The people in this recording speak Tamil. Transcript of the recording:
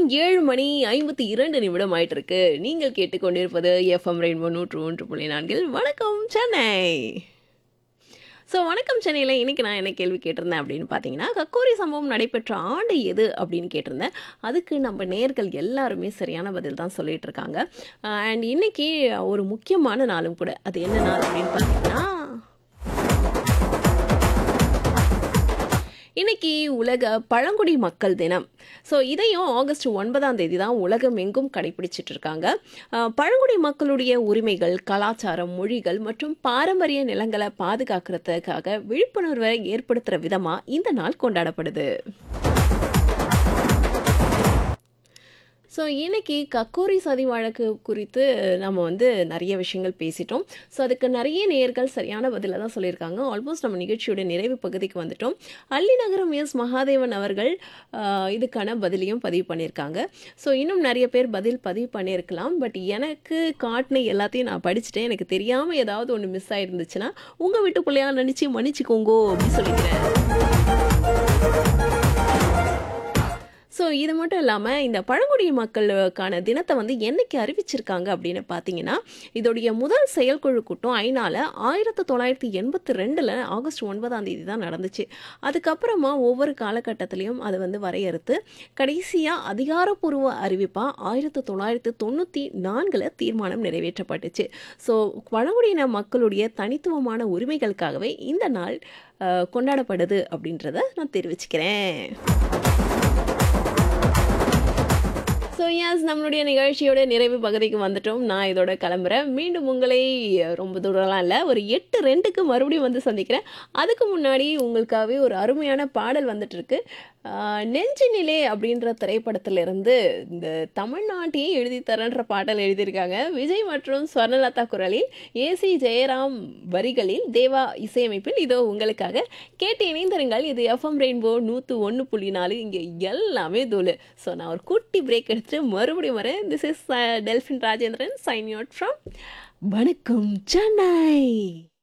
ஏழு மணி ஐம்பத்தி இரண்டு நிமிடம் ஆயிட்டு இருக்கு நீங்கள் கேட்டுக்கொண்டிருப்பது எஃப்எம் ரெயின்போ நூற்று ஒன்று புள்ளி நான்கில் வணக்கம் சென்னை ஸோ வணக்கம் சென்னையில் இன்னைக்கு நான் என்ன கேள்வி கேட்டிருந்தேன் அப்படின்னு பார்த்தீங்கன்னா கக்கோரி சம்பவம் நடைபெற்ற ஆண்டு எது அப்படின்னு கேட்டிருந்தேன் அதுக்கு நம்ம நேர்கள் எல்லாருமே சரியான பதில் தான் சொல்லிட்டு இருக்காங்க அண்ட் இன்னைக்கு ஒரு முக்கியமான நாளும் கூட அது என்ன நாள் அப்படின்னு பார்த்தீங்கன்னா இன்னைக்கு உலக பழங்குடி மக்கள் தினம் ஸோ இதையும் ஆகஸ்ட் ஒன்பதாம் தேதி தான் உலகம் எங்கும் கடைபிடிச்சிட்டு இருக்காங்க அஹ், பழங்குடி மக்களுடைய உரிமைகள் கலாச்சாரம் மொழிகள் மற்றும் பாரம்பரிய நிலங்களை பாதுகாக்கிறதுக்காக விழிப்புணர்வை ஏற்படுத்துகிற விதமாக இந்த நாள் கொண்டாடப்படுது ஸோ இன்னைக்கு கக்கோரி சதி வழக்கு குறித்து நம்ம வந்து நிறைய விஷயங்கள் பேசிட்டோம் ஸோ அதுக்கு நிறைய நேயர்கள் சரியான பதிலை தான் சொல்லியிருக்காங்க ஆல்மோஸ்ட் நம்ம நிகழ்ச்சியோட நிறைவு பகுதிக்கு வந்துட்டோம் அள்ளிநகரம் எஸ் மகாதேவன் அவர்கள் ஆஹ், இதுக்கான பதிலையும் பதிவு பண்ணியிருக்காங்க ஸோ இன்னும் நிறைய பேர் பதில் பதிவு பண்ணியிருக்கலாம் பட் எனக்கு காட்டின எல்லாத்தையும் நான் படிச்சுட்டேன் எனக்கு தெரியாமல் ஏதாவது ஒன்று மிஸ் ஆயிருந்துச்சுன்னா உங்கள் வீட்டு பிள்ளையா நினச்சி மன்னிச்சுக்கோங்கோ அப்படின்னு சொல்லிக்கிறேன் ஸோ இது மட்டும் இல்லாமல் இந்த பழங்குடி மக்களுக்கான தினத்தை வந்து என்னைக்கு அறிவிச்சிருக்காங்க அப்படின்னு பார்த்தீங்கன்னா இதோடைய முதல் செயற்குழு கூட்டம் ஐநால ஆயிரத்தி தொள்ளாயிரத்தி எண்பத்தி ரெண்டில் ஆகஸ்ட் ஒன்பதாம் தேதி தான் நடந்துச்சு அதுக்கப்புறமா ஒவ்வொரு காலகட்டத்திலையும் அதை வந்து வரையறுத்து கடைசியாக அதிகாரப்பூர்வ அறிவிப்பாக ஆயிரத்தி தொள்ளாயிரத்தி தொண்ணூற்றி நான்கில் தீர்மானம் நிறைவேற்றப்பட்டுச்சு ஸோ பழங்குடியின மக்களுடைய தனித்துவமான உரிமைகளுக்காகவே இந்த நாள் அஹ், கொண்டாடப்படுது அப்படின்றத நான் தெரிவிச்சுக்கிறேன் ஸோ எஸ் நம்மளுடைய நிகழ்ச்சியோட நிறைவு பகுதிக்கு வந்துட்டோம் நான் இதோட கிளம்புறேன் மீண்டும் உங்களை ரொம்ப தூரம்லாம் இல்லை ஒரு எட்டு ரெண்டுக்கு மறுபடியும் வந்து சந்திக்கிறேன் அதுக்கு முன்னாடி உங்களுக்காகவே ஒரு அருமையான பாடல் வந்துட்டு இருக்கு ஆஹ், நெஞ்சினிலே அப்படின்ற திரைப்படத்திலிருந்து இந்த தமிழ்நாட்டையே எழுதி தரன்ற பாடல் எழுதியிருக்காங்க விஜய் மற்றும் ஸ்வர்ணலதா குரலில் ஏசி ஜெயராம் வரிகளில் தேவா இசையமைப்பில் இதோ உங்களுக்காக கேட்டு இணைந்திருங்கள் இது எஃப்எம் ரெயின்போ நூற்று ஒன்று புள்ளி நாலு இங்கே எல்லாமே தூளு ஸோ நான் ஒரு குட்டி பிரேக் எடுத்துட்டு மறுபடியும் வரேன் this is Delphin Rajendran sign out from வணக்கம் சென்னை